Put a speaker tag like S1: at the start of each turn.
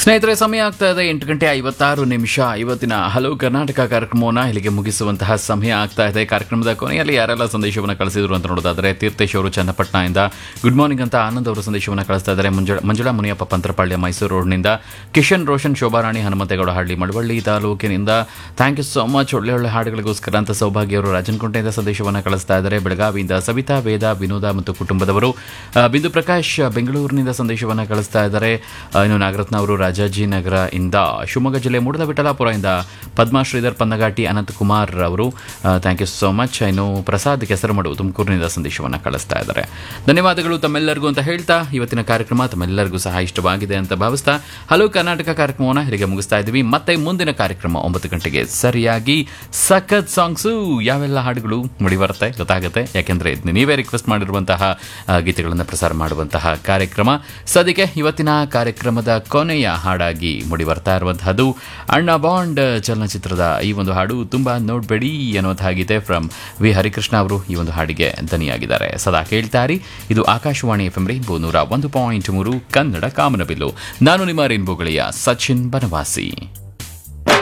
S1: ಸ್ನೇಹಿತರೆ ಸಮಯ ಆಗ್ತಾ ಇದೆ ಎಂಟು ಗಂಟೆ ಐವತ್ತಾರು ನಿಮಿಷ ಇವತ್ತಿನ ಹಲೋ ಕರ್ನಾಟಕ ಕಾರ್ಯಕ್ರಮವನ್ನು ಇಲ್ಲಿಗೆ ಮುಗಿಸುವಂತಹ ಸಮಯ ಆಗ್ತಾ ಇದೆ ಕಾರ್ಯಕ್ರಮದ ಕೊನೆಯಲ್ಲಿ ಯಾರೆಲ್ಲ ಸಂದೇಶವನ್ನು ಕಳಿಸಿದ್ರು ಅಂತ ನೋಡೋದಾದ್ರೆ ತೀರ್ಥೇಶ್ ಅವರು ಚನ್ನಪಟ್ಟಣದಿಂದ ಗುಡ್ ಮಾರ್ನಿಂಗ್ ಅಂತ ಆನಂದ್ ಅವರು ಸಂದೇಶವನ್ನು ಕಳಿಸ್ತಾ ಇದ್ದಾರೆ ಮಂಜುಳ ಮಂಜುಳಾ ಮುನಿಯಪ್ಪ ಪಂತ್ರಪಾಳ್ಯ ಮೈಸೂರು ರೋಡ್ನಿಂದ ಕಿಶನ್ ರೋಷನ್ ಶೋಭಾರಾಣಿ ಹನುಮಂತೇಗೌಡ ಹಳ್ಳಿ ಮಳವಳ್ಳಿ ತಾಲೂಕಿನಿಂದ ಥ್ಯಾಂಕ್ ಯು ಸೋ ಮಚ್ ಒಳ್ಳೆ ಒಳ್ಳೆ ಹಾಡುಗಳಿಗೋಸ್ಕರ ಅಂತ ಸೌಭಾಗ್ಯ ಅವರು ರಾಜನಕುಂಟೆಯಿಂದ ಸಂದೇಶವನ್ನು ಕಳಿಸ್ತಾ ಇದ್ದಾರೆ ಬೆಳಗಾವಿಯಿಂದ ಸವಿತಾ ವೇದ ವಿನೋದ ಮತ್ತು ಕುಟುಂಬದವರು ಆ, ಬಿಂದು ಪ್ರಕಾಶ್ ಬೆಂಗಳೂರಿನಿಂದ ಸಂದೇಶವನ್ನು ಕಳಿಸ್ತಾ ಇದ್ದಾರೆ ಆ, ಇನ್ನು ನಾಗರತ್ನ ಅವರು ರಾಜಾಜಿನಗರ ಇಂದ ಶಿವಮೊಗ್ಗ ಜಿಲ್ಲೆ ಮೂಡಲವಿಠಲಾಪುರ ಇಂದ ಪದ್ಮಾ ಶ್ರೀಧರ್ ಪನ್ನಗಾಟಿ ಅನಂತಕುಮಾರ್ ಅವರು ಥ್ಯಾಂಕ್ ಯು ಸೋ ಮಚ್ ಇನ್ನು ಪ್ರಸಾದ್ ಕೆಸರಮಡು ತುಮಕೂರಿನಿಂದ ಸಂದೇಶವನ್ನು ಕಳಿಸ್ತಾ ಇದ್ದಾರೆ ಧನ್ಯವಾದಗಳು ತಮ್ಮೆಲ್ಲರಿಗೂ ಅಂತ ಹೇಳ್ತಾ ಇವತ್ತಿನ ಕಾರ್ಯಕ್ರಮ ತಮ್ಮೆಲ್ಲರಿಗೂ ಸಹ ಇಷ್ಟವಾಗಿದೆ ಅಂತ ಭಾವಿಸ್ತಾ ಹಲೋ ಕರ್ನಾಟಕ ಕಾರ್ಯಕ್ರಮವನ್ನು ಇಲ್ಲಿಗೆ ಮುಗಿಸ್ತಾ ಇದ್ದೀವಿ ಮತ್ತೆ ಮುಂದಿನ ಕಾರ್ಯಕ್ರಮ ಒಂಬತ್ತು ಗಂಟೆಗೆ ಸರಿಯಾಗಿ ಸಖತ್ ಸಾಂಗ್ಸು ಯಾವೆಲ್ಲ ಹಾಡುಗಳು ಮುಡಿ ಬರುತ್ತೆ ಗೊತ್ತಾಗುತ್ತೆ ಯಾಕೆಂದ್ರೆ ಇದ್ನ ನೀವೇ ರಿಕ್ವೆಸ್ಟ್ ಮಾಡಿರುವಂತಹ ಆ, ಗೀತೆಗಳನ್ನು ಪ್ರಸಾರ ಮಾಡುವಂತಹ ಕಾರ್ಯಕ್ರಮ ಸದ್ಯಕ್ಕೆ ಇವತ್ತಿನ ಕಾರ್ಯಕ್ರಮದ ಕೊನೆಯ ಹಾಡಾಗಿ ಮುಡಿ ಬರ್ತಾ ಇರುವಂತಹದ್ದು ಅಣ್ಣ ಬಾಂಡ್ ಚಲನಚಿತ್ರದ ಈ ಒಂದು ಹಾಡು ತುಂಬಾ ನೋಡ್ಬೇಡಿ ಅನ್ನುವಂತಹ ಗೀತೆ ಫ್ರಮ್ ವಿ ಹರಿಕೃಷ್ಣ ಅವರು ಈ ಒಂದು ಹಾಡಿಗೆ ದನಿಯಾಗಿದ್ದಾರೆ ಸದಾ ಕೇಳ್ತಾರಿ ಇದು ಆಕಾಶವಾಣಿ ಎಫ್ ಎಂ ರೈನ್ಬೋ ನೂರ ಒಂದು ಪಾಯಿಂಟ್ ಮೂರು ಕನ್ನಡ ಕಾಮನಬಿಲ್ಲು ನಾನು ನಿಮ್ಮ ರೈನ್ಬೋ ಗೆಳೆಯ ಸಚಿನ್ ಬನವಾಸಿ